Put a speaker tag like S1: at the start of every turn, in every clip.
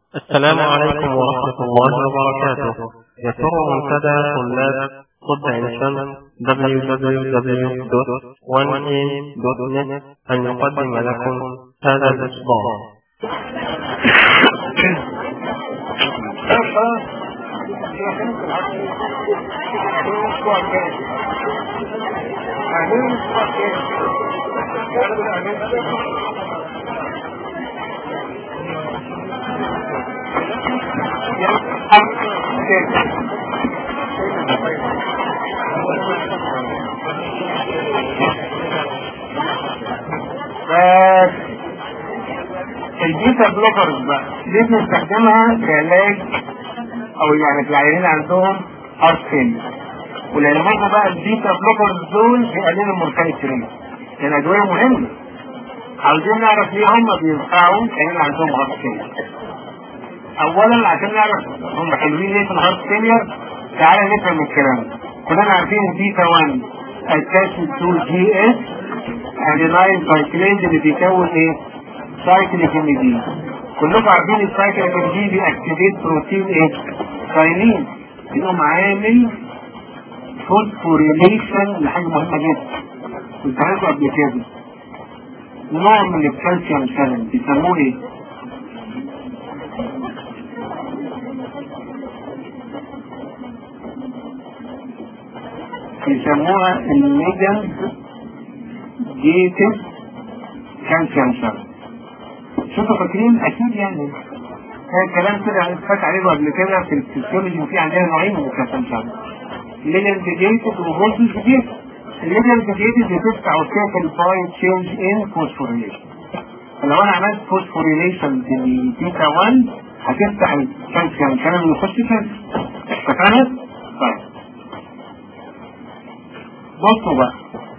S1: السلام عليكم ورحمة الله وبركاته يسر منتدى طلاب طب عين شمس www.1am.net أن يقدم لكم هذا الإصدار
S2: بس البيتا بلوكرز بقى دي بنستخدمها كعلاج او يعني في العيانين عندهم هارت فيلير ولما بقى البيتا بلوكرز دول بيقللوا المورتاليتي ريت لان ادويه مهمه عاوزين نعرف ليه هم بينفعوا العيانين عندهم هارت فيلير اولا عشان نعرف هم حلوين ليه في الهارت فيلير تعالى نفهم الكلام كلنا عارفين البيتا 1 اتاشن تو جي اس اديناين سايكليز اللي بيكون ايه؟ سايكليك ام دي كلكم عارفين السايكليك ام دي بيأكتيفيت بروتين ايه؟ ساينين يقوم عامل فوسفوريليشن لحاجه مهمه جدا كنت عارفه قبل كده نوع من الكالسيوم شانل بيسموه ايه؟ بيسموها الميجن جيتد كالسيوم شانل شوفوا فاكرين اكيد يعني هذا الكلام كده فات عليه قبل كده في الفسيولوجي في عندنا نوعين من الكالسيوم شانل ليجن جيتد وفولتج جيتد الليجن جيتد بتفتح وتقفل باي تشينج ان فوسفوريليشن فلو انا عملت فوسفوريليشن للبيتا 1 هتفتح الكالسيوم شانل ويخش كالسيوم اتفقنا؟ طيب بصوا بقى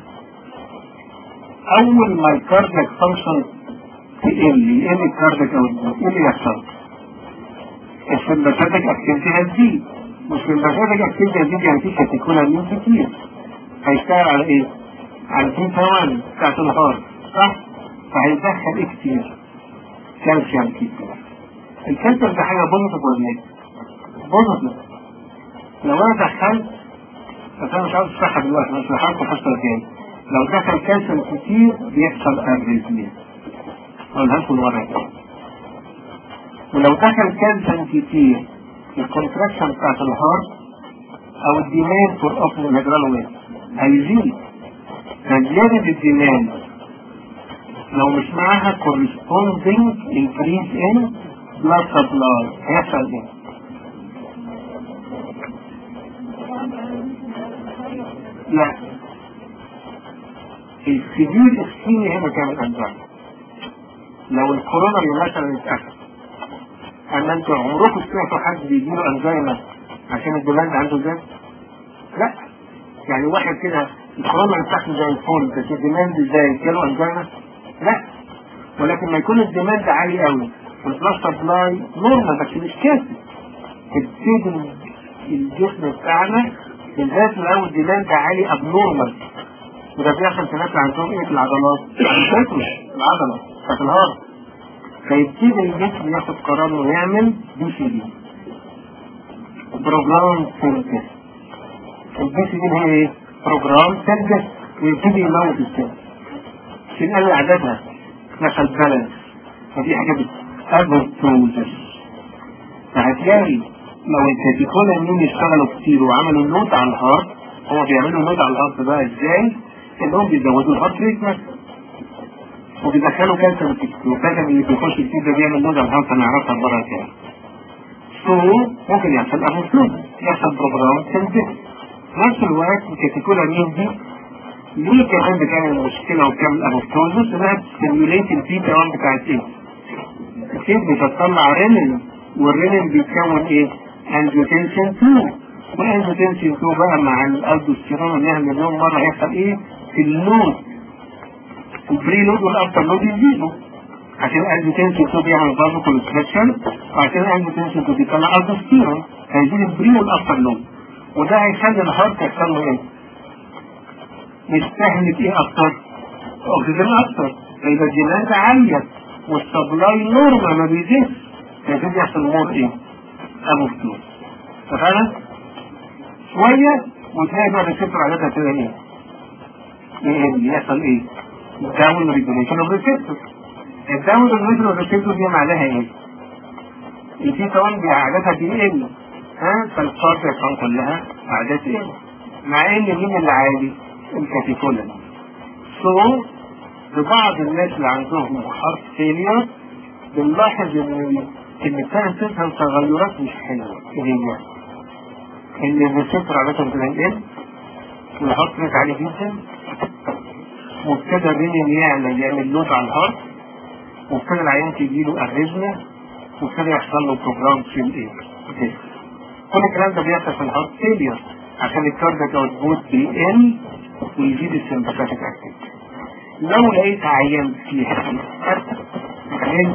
S2: اول ما الكاردياك فانكشن تقل يقل الكاردياك او ايه اللي يحصل؟ السمباثيك اكتيفيتي هتزيد والسمباثيك اكتيفيتي هتزيد يعني في كاتيكولا مين كتير هيشتغل على ايه؟ على البيتا 1 بتاعت الهارت صح؟ فهيدخل ايه كتير؟ كالسيوم كتير الكالسيوم ده حاجه بوزيتيف ولا ايه؟ بوزيتيف لو انا دخلت بس انا مش عاوز اشرحها دلوقتي بس هحاول الحصه الجايه لو دخل كالسيوم كتير بيحصل اريزميا اقولها لكم مره تانية ولو دخل كالسيوم كتير الكونتراكشن بتاعت الهارت او الديماند فور اوبن هيدرالويت هيزيد فزيادة الديماند لو مش معاها corresponding increase in blood supply هيحصل ايه؟ لا السبيل السيني هنا كان الأنزال لو الكورونري مثلا اتأخر أما أنتوا عمركم سمعتوا حد بيجيله أنزايما عشان الديماند عنده زاد؟ لا يعني واحد كده الكورونري بتاعته زي الفول بس الديماند زي جاله أنزايما؟ لا ولكن ما يكون الديماند عالي قوي والبلس سبلاي نورمال بس مش كافي تبتدي الجسم بتاعنا بالذات لو الديماند عالي ابنورمال وده بيحصل في ناس عندهم ايه في العضلات؟ الكتل العضلة بتاعت الهارت فيبتدي الجسم ياخد قرار انه يعمل بي سي دي بروجرام سيرجس البي سي دي هي ايه؟ بروجرام سيرجس ويبتدي يموت السيل عشان قلل عددها دخل بالانس فدي حاجة بتأبوتوزس فهتلاقي لو الكاتيكولا مين يشتغلوا كتير وعملوا نوت على الهارت هو بيعملوا نوت على الهارت بقى ازاي؟ انهم بيزودوا الهارت ريت مثلا وبيدخلوا كالسيوم كتير والكالسيوم اللي بيخش كتير ده بيعمل نوت على الهارت هنعرفها المره الجايه. سو ممكن يحصل ابوستوز يحصل بروجرام سنتيك نفس الوقت الكاتيكولا مين دي ليه كمان بتعمل مشكله وبتعمل ابوستوزس انها بتستيميوليت البيتا 1 بتاعت ايه؟ كتير بتطلع رينين والرينين بيتكون ايه؟ انجيوتنسين 2 والانجيوتنسين 2 بقى مع الالدوستيرون اللي احنا اليوم مره هيحصل ايه؟ في اللود البري لود والافتر لود يزيدوا عشان الانجيوتنسين 2 بيعمل برضه كونستراكشن وعشان الانجيوتنسين 2 بيطلع الدوستيرون هيزيد البري والافتر لود وده هيخلي الهارت يحصل له ايه؟ يستهلك ايه اكتر؟ اكسجين اكتر فيبقى الديماند عاليه والسبلاي نورمال ما بيزيدش فيبتدي يحصل مور ايه؟ ابو فتور ففعلا شوية وتلاقي بقى الريسبتور عادتها كده ايه؟ ايه يحصل ايه؟ داون ريجوليشن اوف ريسبتور الداون ريجوليشن اوف ريسبتور دي معناها ايه؟ البيتا 1 دي عادتها بيقل ها فالكاردياكون كلها عادات ايه؟ مع ان مين اللي عالي؟ الكاتيكولين سو لبعض الناس اللي عندهم هارت فيلير بنلاحظ ان ان ابتدت تظهر تغيرات مش حلوه ايه هي؟ ان الريسبتور عادة بتنقل والهارت ريت عالي جدا وابتدى الرينين يعمل يعمل لود على الهارت وابتدى العيان تجيله اريزما وابتدى يحصل له بروجرام في الايه؟ كل الكلام ده بيحصل في الهارت فيلير عشان الكاردياك اوتبوت بيقل ويزيد السمباثيك اكتيفيتي لو لقيت عيان فيه عيان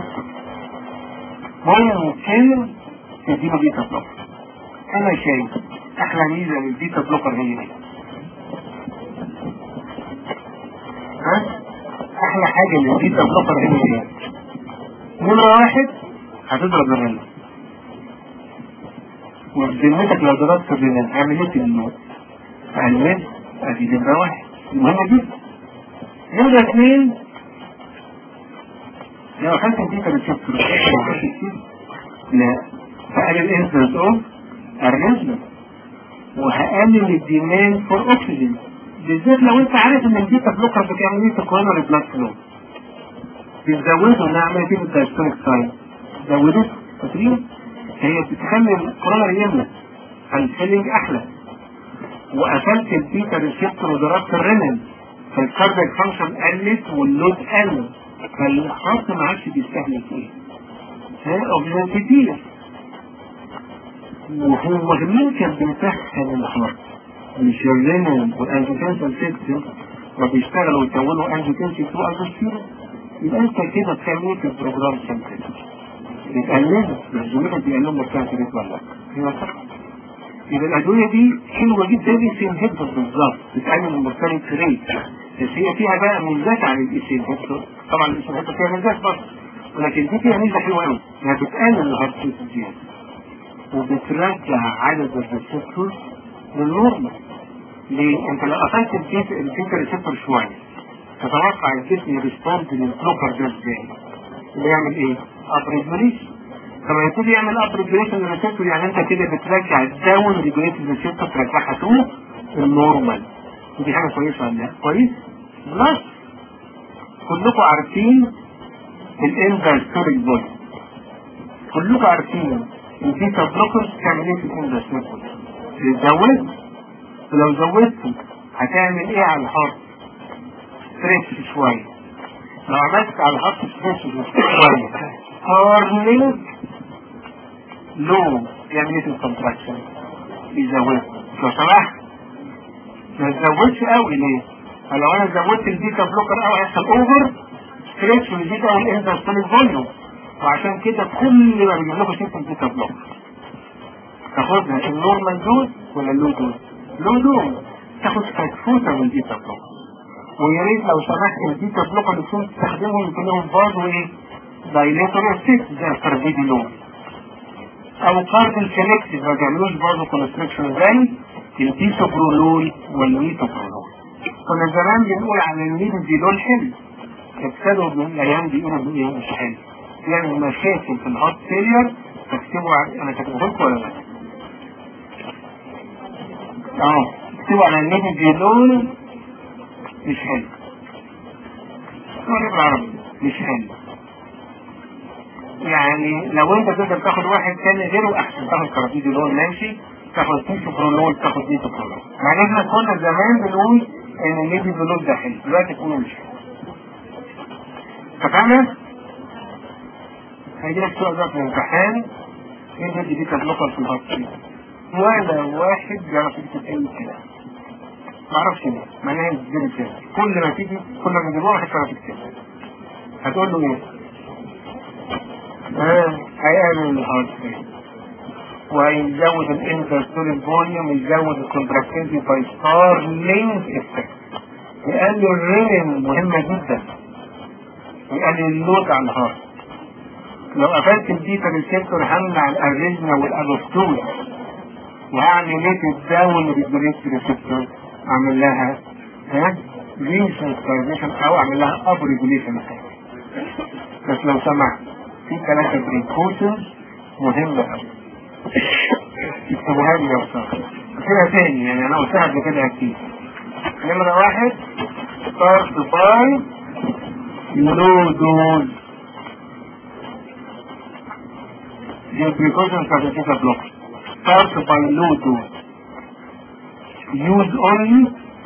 S2: ممكن تديله بيتا بلوكر انا شايف احلى ميزه للبيتا بلوكر هي ايه؟ ها؟ احلى حاجه للبيتا بلوكر هي ايه؟ نمرة واحد هتضرب الرنة وبذمتك لو ضربت الرنة عملت النوم فعلمت ادي نمرة واحد مهمة جدا نمرة اثنين لو خدت البيتا ريسبتور لا فقال الانسنس اوف الرزمة وهقلل الديمان فور اوكسجين بالذات لو انت عارف ان البيتا بلوكر بتعمل ايه في كورونر بلاد فلو بتزوده انها عملت ايه في الدايستونيك ساين زودت فاكرين هي بتخلي الكورونر يملى فالفيلينج احلى وقفلت البيتا ريسبتور وضربت الرنين فالكاردياك فانكشن قلت واللود قل فالخط ما عادش بيستهلك ايه ها اوكسجين كتير وهو مين كان بيسخن الهارت مش الرينين والانجيوتنسل سيستم وبيشتغلوا ويكونوا انجيوتنسل تو الدوستيرون يبقى انت كده بتعمل ايه في البروجرام سنتريك بتقلله الزملاء بيقللوا مرتفع ريت ولا هي صح يبقى الادويه دي حلوه جدا دي في انهبتور بالظبط بتقلل المرتفع ريت بس هي فيها بقى ميزات عن الايسي انهبتور طبعا الايسي انهبتور فيها ميزات برضه ولكن دي فيها ميزه حلوه قوي انها بتقلل الهارت ريت زياده وبترجع عدد الريسبتور للنورمال ليه؟ انت لو قفلت البيت البيتا ريسبتور شويه تتوقع الجسم يريسبوند للبلوكر ده ازاي؟ اللي يعمل ايه؟ اب ريجوليشن فلما يبتدي يعمل اب ريجوليشن للريسبتور يعني انت كده بترجع الداون ريجوليشن للريسبتور ترجعها تو النورمال ودي حاجه كويسه ولا لا؟ كويس؟ بلس كلكم عارفين الاندستوريك بودي كلكم عارفين البيتا بلوكرز تعمل ايه في الاندستوريك بودي؟ تزود ولو زودته هتعمل ايه على الهارت؟ ستريتش شويه لو عملت على الهارت ستريتش شويه هارلينج لو يعمل ايه في الكونتراكشن؟ يزود لو سمحت ما تزودش قوي ليه؟ فلو انا زودت البيتا بلوكر قوي هيحصل اوفر ستريتش ويزيد قوي الاندستوريك فوليوم وعشان كده كل ما بيجيب لكم سيستم بيتا بلوكر تاخدها النورمال دوز ولا اللو دوز؟ لو دوز تاخد فتفوتة من البيتا بلوكر ويا ريت لو سمحت البيتا بلوكر اللي كنت تستخدمهم يكون لهم برضه ايه؟ دايليتور افكت زي الكاربيدي لون او كاربن سيلكتيف ما بيعملوش برضه كونستريكشن زي البيسوبرولول والميتوبرولول كنا زمان بنقول على الميدوزيلول حلو ابتدوا من الايام بيقولوا انه ايه مش حلو يعني مشاكل في الهارت فيلير تكتبوا انا كاتبه لكم ولا لا؟ اه اكتبوا على الميدوزيلول مش حلو بالعربي مش حلو يعني لو انت تقدر تاخد واحد تاني غيره احسن تاخد كاربيدولول ماشي تاخد تيسوبرولول تاخد ديتوبرولول يعني احنا كنا زمان بنقول ان الميدوزيلول ده حلو دلوقتي تقولوا مش حلو ففهمت؟ هيجي لك سؤال بقى في الامتحان ايه الفيديو دي كانت لقطة في الهارت ولا واحد بيعرف يكتب اي كلام ما اعرفش ليه معناها ازاي كده كل ما تيجي كل ما تجيب واحد تعرف يكتب هتقول له ايه؟ اه هيعمل الهارت وهيزود الانترستوري فوليوم يزود الكونتراكتيفيتي باي ستار لينك افكت يقلل الريم مهمة جدا ويقلل اللود على الهارت لو قفلت البيتا ريسبتور همنع الاريزما والالوستول وهعمل ايه في الداون بالبريت ريسبتور اعمل لها ها ريسنسيتايزيشن او اعمل لها اب ريجوليشن بس لو سمحت في ثلاثة بريكوشنز مهمة قوي اكتبوها لي لو سمحت كده تاني يعني انا قلتها قبل كده اكيد نمرة واحد start by low dose دي البريكوشن بتاعت البيتا بلوك start by low dose use only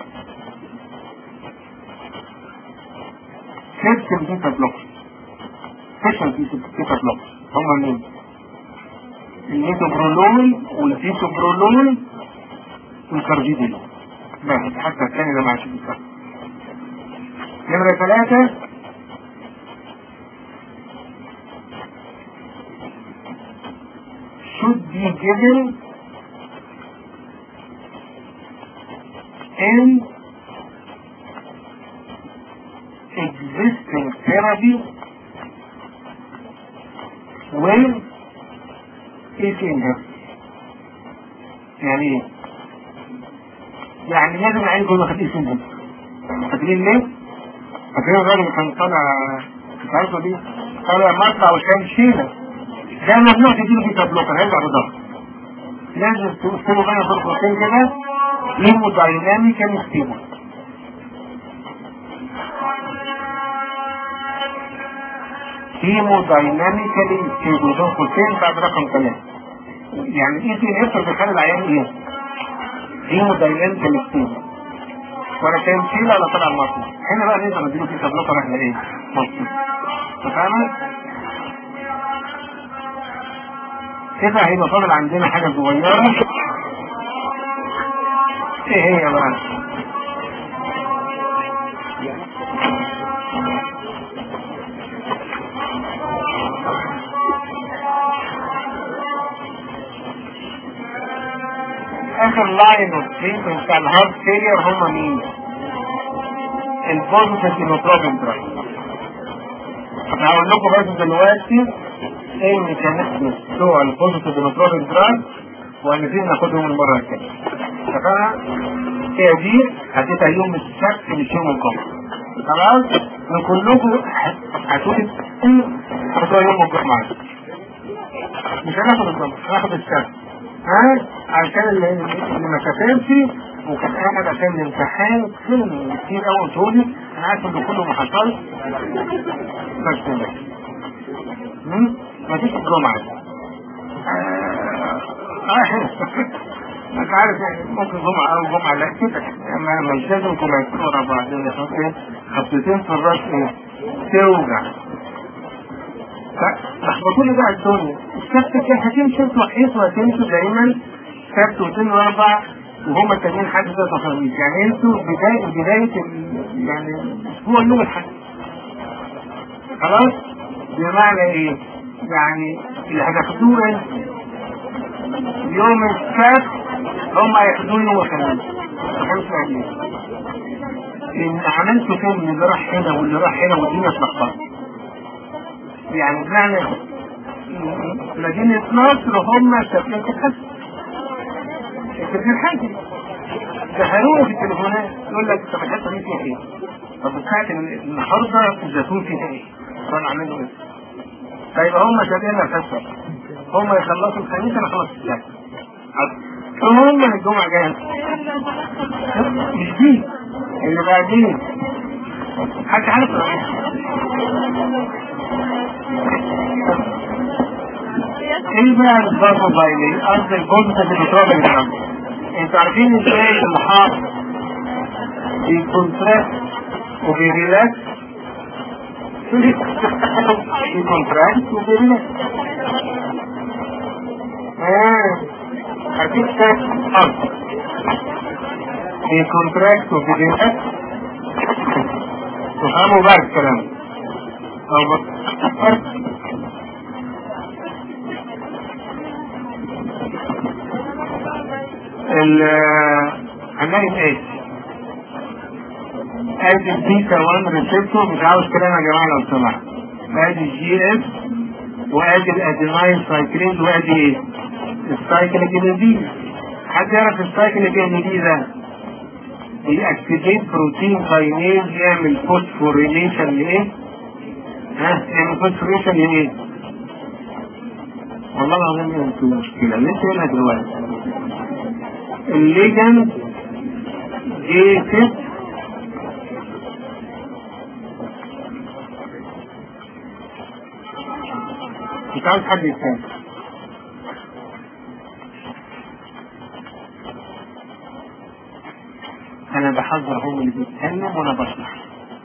S2: سيرت البيتا بلوك سيشن البيتا بلوك هما مين؟ الميتوبرولول والفيتوبرولول والكاربيدول بس حتى الثاني ده معاش بيتا نمرة ثلاثة should be given in existing therapy when it inhibits يعني ايه؟ يعني لازم العين يكون واخد اسم ده فاكرين ليه؟ فاكرين الراجل اللي كان طالع مش عارفه دي طالع مطلع وكان شيله ده ممنوع تديله بيتا بلوكر هيرجع بضغط لازم تقسمه بين فرقتين كده هيمودايناميكال ستيبل هيمودايناميكالي ستيبل دول قوسين بعد رقم ثلاثة يعني ايه في نفسه بيخلي العيان ايه؟ هيمودايناميكال ستيبل ولا كان شيله ولا طلع المطلع هنا بقى نقدر نديله بيتا بلوكر احنا ايه؟ مظبوط فاهمة؟ كده هيبقى فاضل عندنا حاجة صغيرة ايه هي بقى اخر لاين اوف تريتمنت بتاع الهارت فيلير هم مين؟ البوزيتيف هيموجلوبين دراج انا هقول لكم بس دلوقتي ايه الميكانيزم بتوع البوزيتيف هيموجلوبين دراج وهنبتدي ناخدهم المره الجايه اتفقنا؟ هي دي هتبقى يوم السبت مش يوم الجمعه خلاص؟ وكلكم هتقولي هتبقى يوم الجمعه مش هناخد الجمعه هناخد السبت ها عشان اللي, اللي ما سافرش وكان قاعد عشان الامتحان فيلم كتير قوي تقولي انا عارف ان كله ما حصلش بس كده ما فيش الجمعه اه انت عارف يعني ممكن جمعة او جمعة لا كده ما مش لازم جمعتين ورا بعض اللي ايه خبطتين في الراس ايه توجع لخبطوا لي بقى الدنيا السبت كده هتمشي انتوا وحيص وهتمشوا دايما سبت واثنين واربع وهم التانيين حد ده تخميس يعني انتوا بداية بداية يعني الاسبوع يوم الحد خلاص بمعنى ايه؟ يعني اللي هتاخدوه انتوا يوم السبت هم هياخدوه يوم الخميس الخميس يعني ان عملتوا فيلم اللي راح هنا واللي راح هنا والدنيا اتلخبطت يعني بمعنى مدينة نصر هم ساكنين في الحج في الحج دخلوه في التليفونات يقول لك طب الحته دي فيها ايه؟ طب ساعة النهارده الزيتون فيها ايه؟ فانا اعمل له ايه؟ فيبقى هم سابقين الحصه هم يخلصوا الخميس انا خلصت السبت المهم الجمعة جاية مش دي اللي بعدين حد عارف ايه بقى الضربة بايلي قصد الجزء اللي بتراب الجنب انتوا عارفين ازاي المحاط بيكونتراكت وبيريلاكس بيكونتراكت وبيريلاكس اه عارفين شايف الارض بيكونتراكت وبيريلاكس تفهموا بقى الكلام او بس هنلاقي ايه ادي البيتا 1 ريسبتور مش عاوز كلام يا جماعه لو سمحت ادي الجي اس وادي الادينايل سايكلين وادي ايه؟ السايكل الجنبي حد يعرف السايكل الجنبي ده بيأكتيفيت بروتين كاينيز يعمل فوسفوريليشن لايه؟ ها يعمل فوسفوريليشن لايه؟ والله العظيم انتوا مشكلة لسه قايلها دلوقتي الليجند جي 6 مش عاوز حد يتكلم انا بحذر هم اللي بيتكلم وانا بشرح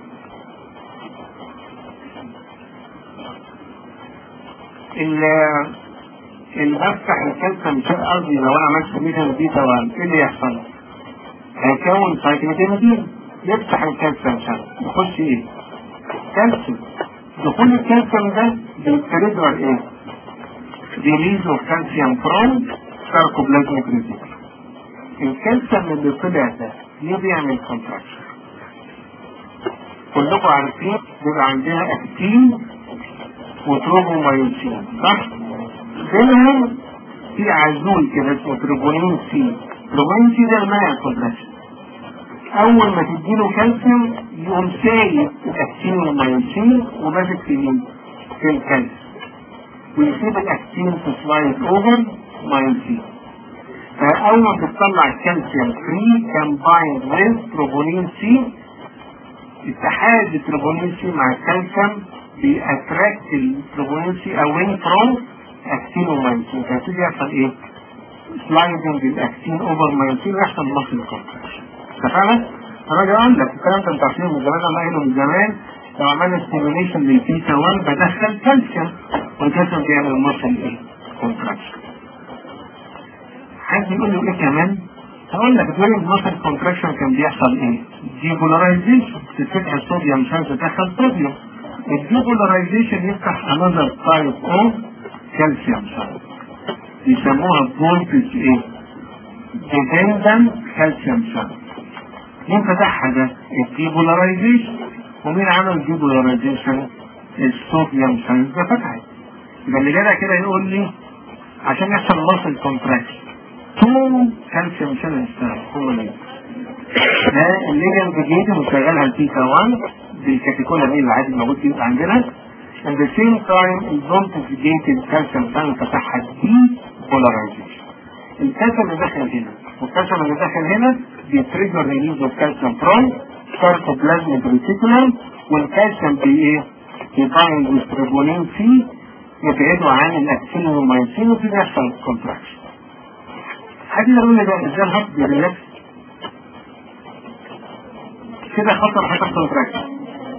S2: ال- اللي بفتح الكالسيوم شيء قصدي لو انا عملت ميتا دي طبعا ايه اللي يحصل؟ هيكون سايكلوتيماتين يفتح الكالسيوم شيء يخش ايه؟ كالسيوم دخول الكالسيوم ده بيتريجر ايه؟ ريليز اوف كالسيوم فروم ساركوبلازميك ريتيكولم الكالسيوم اللي طلع ده ليه بيعمل كونتراكشن؟ كلكم عارفين بيبقى عندنا اكتين وتروبومايوسين صح؟ بينهم في عزول كده اسمه تروبونين سي تروبونين سي ده المانع كونتراكشن اول ما تديله كالسيوم يقوم سايب الاكتين والمايوسين وماسك في مين؟ في الكالسيوم ويسيب الاكتين تسلايد اوفر مايوسين فاول ما بتطلع الكالسيوم فري كامبايند ويز تروبونين سي اتحاد التروبونين سي مع الكالسيوم بيأتراكت التروبونين سي اواي فروم اكتين ومايوسين فيبتدي يحصل ايه؟ سلايدنج الاكتين اوفر مايوسين ويحصل مصل كونتراكشن اتفقنا؟ الراجل قال لك الكلام ده انت عارفينه من زمان انا قايله من زمان لو عملنا ستيميوليشن للبيتا 1 بدخل كالسيوم والكالسيوم بيعمل مصل ايه؟ كونتراكشن حد يقول له ايه كمان؟ هقول لك during muscle contraction كان بيحصل ايه؟ ديبولاريزيشن تفتح الصوديوم مش تدخل صوديوم الديبولاريزيشن يفتح another type of calcium channel يسموها voltage ايه؟ dependent calcium channel مين فتحها ده؟ الديبولاريزيشن ومين عمل الديبولاريزيشن؟ الصوديوم channel ده فتحت يبقى اللي جدع كده يقول لي عشان يحصل muscle contraction تو كالسيوم شانل هو اللي ده الليجن جديد وشغالها البيتا 1 بالكاتيكولا مين العادي الموجود فيه عندنا at the same time الفولتجيتد كالسيوم شانل فتحها دي بولاريزيشن الكالسيوم اللي داخل هنا والكالسيوم اللي داخل هنا بيتريجر ريليز اوف كالسيوم فروم ساركوبلازميك ريتيكولم والكالسيوم بي ايه؟ بيبايند وستريبونين سي يبعدوا عن الاكسين والمايسين وفي بيحصل كونتراكشن حد يقول لي ده ازاي الهارت بيريلاكس كده خطر حصل كونتراكشن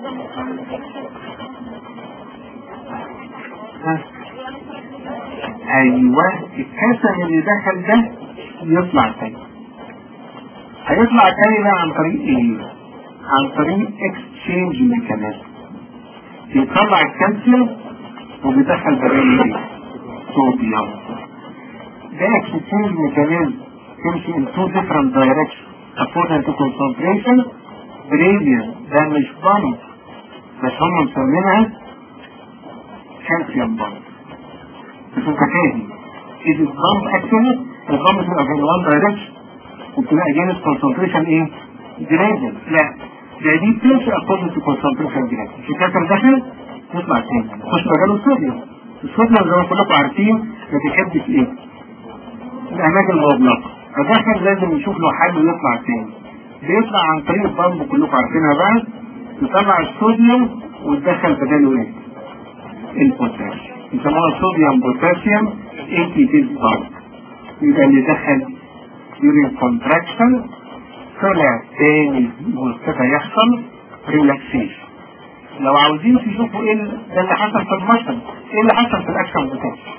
S2: ايوه الكسل اللي دخل ده يطلع تاني هيطلع تاني بقى عن طريق ايه؟ عن طريق اكسشينج ميكانيزم بيطلع الكالسيوم وبيدخل بدل ايه؟ صوديوم ده exchange mechanism تمشي in two different directions according to concentration gradient ده مش بامب بس هم مسمينها calcium bump بس انت فاهم is it bump actually البامب بتبقى في one direction وبتبقى against concentration ايه gradient لا ده دي بتمشي according to concentration gradient مش الكالسيوم داخل يطلع تاني خش مجاله الصوديوم الصوديوم زي ما كلكم عارفين ما بيحبش ايه الاماكن المغلقه فداخل لازم يشوف له حل يطلع تاني بيطلع عن طريق البامب كلكم عارفينها بقى يطلع الصوديوم وتدخل بداله ايه؟ البوتاسيوم يسموها صوديوم بوتاسيوم اي تي بي بامب يبقى اللي دخل during contraction طلع تاني وابتدى يحصل ريلاكسيشن لو عاوزين تشوفوا ايه ده اللي حصل في المشهد ايه اللي حصل في الاكشن بوتنشال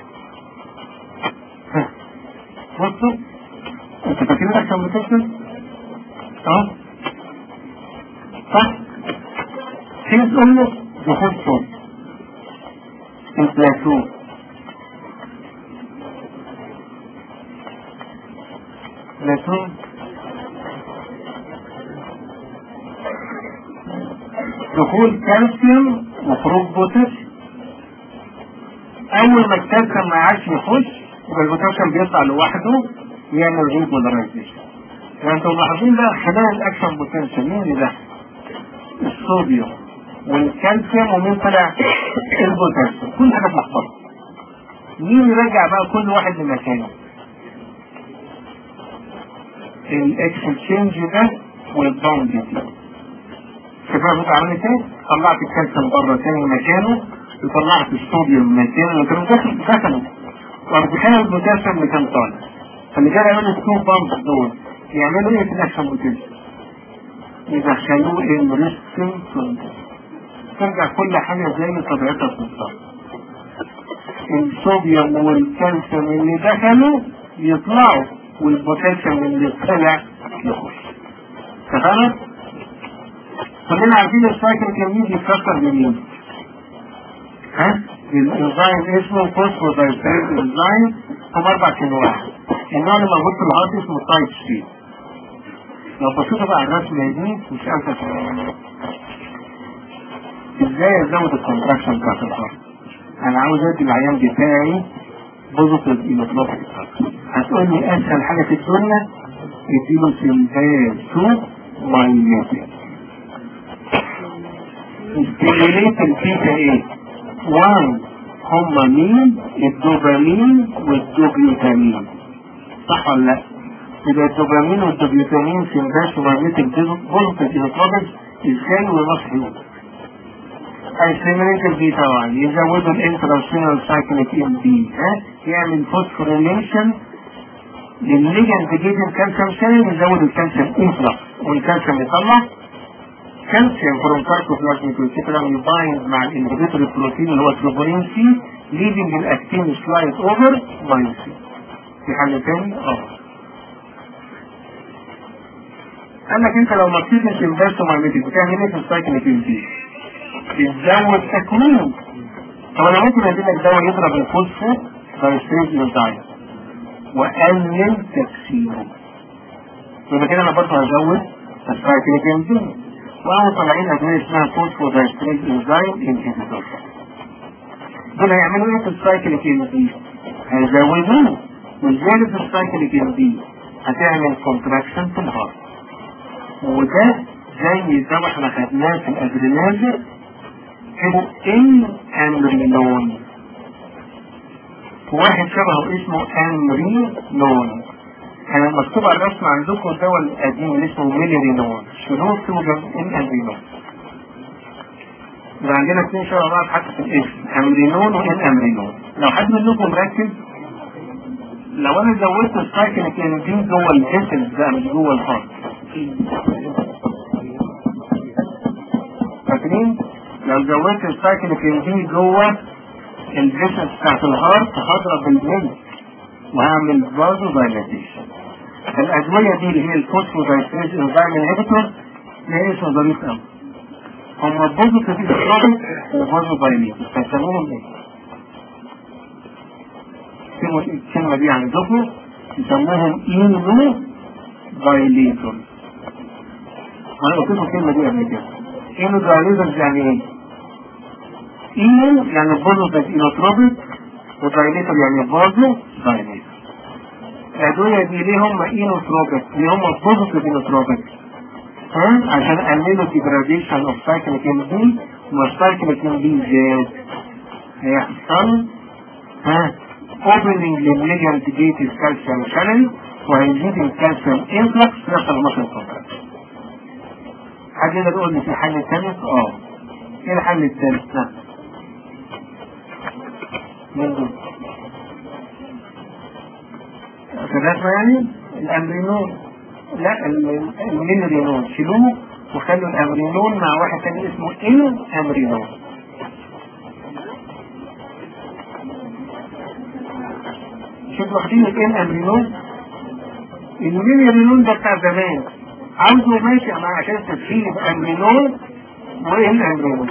S2: بصوا انت فاكرين الاكشن بوتنشال اه صح في تقول له دخول صوت البلاتو بلاتو دخول كالسيوم وخروج بوتاسيوم اول ما الكالسيوم ما عادش يخش يبقى البوتاسيوم بيطلع لوحده يعمل ريبولاريزيشن وانتم ملاحظين بقى خلال الاكشن بوتنشال مين اللي ده؟ الصوديوم والكالسيوم ومين طلع؟ البوتاسيوم كل حاجه ملخبطه مين يرجع بقى كل واحد لمكانه؟ الاكسشينج ده والبوند دي شباب بقى عامل ازاي؟ طلعت الكالسيوم بره تاني مكانه وطلعت الصوديوم مكانه وكانوا داخل دخلوا وارتفاع البوتاسيوم اللي كان طالع فاللي كانوا يعملوا التو بامب دول يعملوا ايه في الاكشن بوتنشال؟ يدخلوه الريستنج ترجع كل حاجة زي طبيعتها بالظبط الصوديوم والكالسيوم اللي دخلوا يطلعوا والبوتاسيوم اللي طلع يخش تفهم؟ كلنا عارفين السايكل كان يجي يتكسر بمين؟ ها؟ الانزيم اسمه فوسفودايستريز انزيم هم اربع انواع النوع اللي موجود في الهارت اسمه تايب سي لو بصيتوا بقى على الرسمه دي مش عارف ازاي ازود الكونتراكشن بتاعت الهارت انا عاوز ادي العيان بتاعي بوزيتيف ايلوتروبيك هتقول لي اسهل حاجه في الدنيا اديله سمباسو مايليتين ستيميليت البيتا ايه؟ 1 هما مين؟ الدوبامين والدوبيوتامين صح ولا لا؟ يبقى الدوبامين والدوبيوتامين في الباش ومagnetic بوزيتيف ايلكترونز ازاي ومصحيون هيستيميليت البي طبعا يزودوا الانتراسيونال سايكليك ام بي ها يعمل فوسفوريليشن للليجند جديد الكالسيوم شانل يزود الكالسيوم انفلكس والكالسيوم يطلع كالسيوم فروم ساركوبلازميك ريتيكولم يبايند مع الانهبيتوري بروتين اللي هو تروبونين سي ليدنج الاكتين سلايد اوفر بايوسي في حل تاني اه قال لك انت لو مطيت السمباستو مايميتيك بتعمل ايه في السايكليك ام بي؟ بتزود تكوين طب انا ممكن ادي لك دواء يضرب الفوسفو فيستريز انزايم واقلل تكسيره يبقى كده انا برضه هزود السايكليك ام بي وقاموا طالعين ادويه اسمها فوسفو دايستريز انزايم انهبيتور دول هيعملوا ايه في السايكليك ام بي؟ هيزودوه وزياده السايكليك ام بي هتعمل كونتراكشن في الهارت وده زي ده ما احنا خدناه في الادرينالين اسمه الامرينون واحد شبهه اسمه امرينون كان مكتوب على الرسم عندكم الدواء القديم اللي اسمه ميليرينون شنو توجد الامرينون يبقى عندنا اثنين شبه بعض حتى في الاسم امرينون والامرينون لو حد منكم مركز لو انا زودت السايكليك انزيم جوه الجسم ده مش جوه الهارت فاكرين لو زودت السايكليك انزيم جوه الجسم بتاعت الهارت هضرب الميل وهعمل برضه دايلاتيشن الادويه دي اللي هي الفوسفودايستريز انزيم انهبيتور هي اسمه ظريف قوي هم بوزيتيف اكسبلوجن وبوزيتيف دايليتور فيسموهم ايه؟ الكلمة دي عندكم يسموهم اينو دايليتور انا قلت لكم الكلمة دي قبل كده اينو دايليتور يعني ايه؟ اينو يعني بوزيتيف اينوتروبيك ودايليتور يعني بوزيتيف دايليتور الأدوية دي ليه هم اينوتروبيك؟ ليه هم بوزيتيف اينوتروبيك؟ ها؟ عشان قللوا ديجراديشن اوف سايكليك ام بي والسايكليك ام بي زاد هيحصل ها opening للليجند جيت الكالسيوم شانل وهيزيد الكالسيوم انفلكس يحصل مصر كونتراكشن حد يقدر يقول لي في حل ثالث؟ اه ايه الحل الثالث؟ نعم من دول في الرسمة يعني الامرينون لا الميلرينون شيلوه وخلوا الامرينون مع واحد تاني اسمه الامرينون شوف واخدين الان امرينون الميلرينون ده بتاع زمان عاوزه ماشي مع عشان تسهيل امرينون وايه الامرينون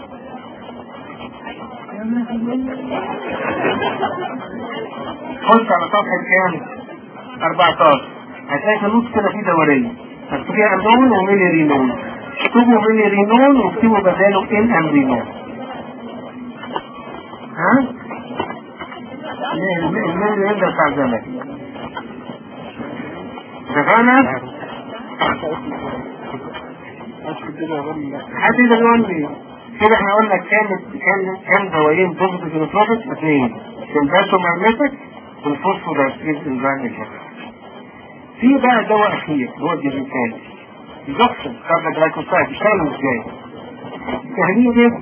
S2: خش على صفحة كام 14 هتلاقي في النص كده في دورية مكتوب فيها امرينون وميلرينون اكتبوا ميلرينون واكتبوا بداله ان امرينون ها الميل يبدأ بتاع زمان اتفقنا؟ حد يقدر يقول لي كده احنا قلنا كام كام كام دوايين ضغط في الفروبت اثنين سلباسو ماجنتيك والفوسفودايستريز انزيم الهبل في بقى دواء اخير هو الديجيتال الجوكسن كاربون جلايكوسايد بيشتغلوا ازاي؟ سهلين جدا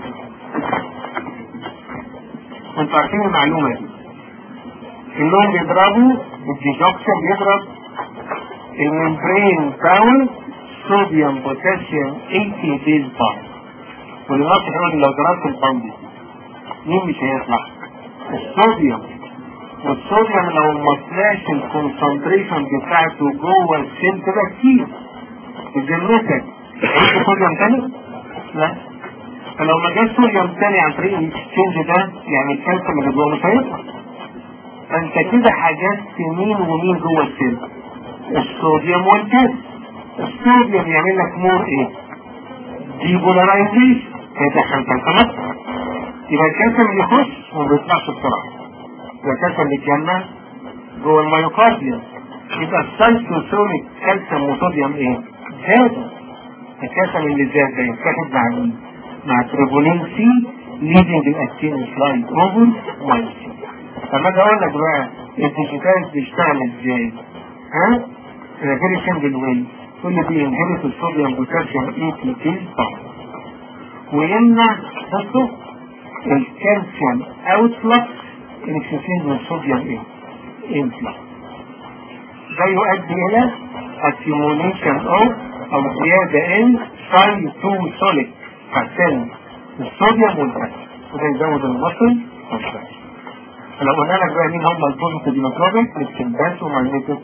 S2: انتوا عارفين المعلومه دي انهم بيضربوا الديجوكسن بيضرب الممبرين داون صوديوم بوتاسيوم 80 بيز بار والناس يقول لو ضربت البامب مين مش هيطلع؟ الصوديوم والصوديوم لو ما طلعش الكونسنتريشن بتاعته جوه السيل تبقى كتير بذمتك هيجي صوديوم تاني؟ لا فلو ما جاش صوديوم تاني عن طريق الاكسشينج ده يعني الكالسيوم اللي جوه مش هيطلع فانت كده حجزت مين ومين جوه السيل الصوديوم والكالسيوم الصوديوم يعمل لك مور ايه؟ ديبولارايزيشن هيدخل كالسيوم يبقى الكالسيوم اللي يخش وما بيطلعش بسرعه يبقى الكالسيوم اللي يتجمع جوه الميوكارديوم يبقى السايتوسوليك كالسيوم وصوديوم ايه؟ زاد الكالسيوم اللي زاد ده يتاخد مع مين؟ مع تريبولين سي ليدنج الاكتين سلايد اوفر مايسين لما اجي اقول لك بقى الديجيتال بيشتغل ازاي؟ ها؟ in a very simple way كل دي inhibit الصوديوم بوتاسيوم ATP طبعا ويمنع بصوا الكالسيوم اوتفلكس الاكسسين من الصوديوم ايه؟ انفلكس ده يؤدي الى accumulation of او زيادة ان سايتوسوليك عشان الصوديوم والبوتاسيوم وده يزود المصل والفات فلو قلنا لك بقى مين هم البوزيتيف ديموكراتيك السمباس وماجنيتيك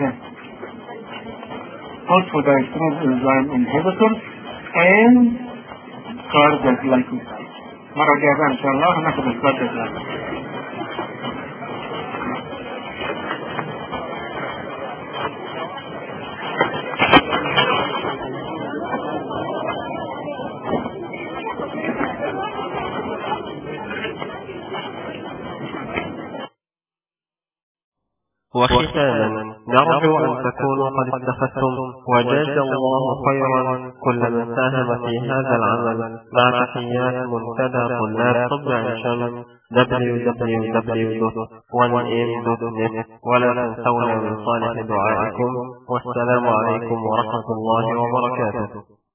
S2: phosphodiesterase enzyme inhibitors and cardiac glycoside. مرة جاية بقى إن شاء الله هناخد الكاردياك glycoside.
S1: وختاما نرجو أن تكونوا قد استفدتم وجزى الله خيرا كل من ساهم في هذا العمل مع تحيات منتدى طلاب طب عين شمس www.1m.net ولا تنسونا من صالح دعائكم والسلام عليكم ورحمة الله وبركاته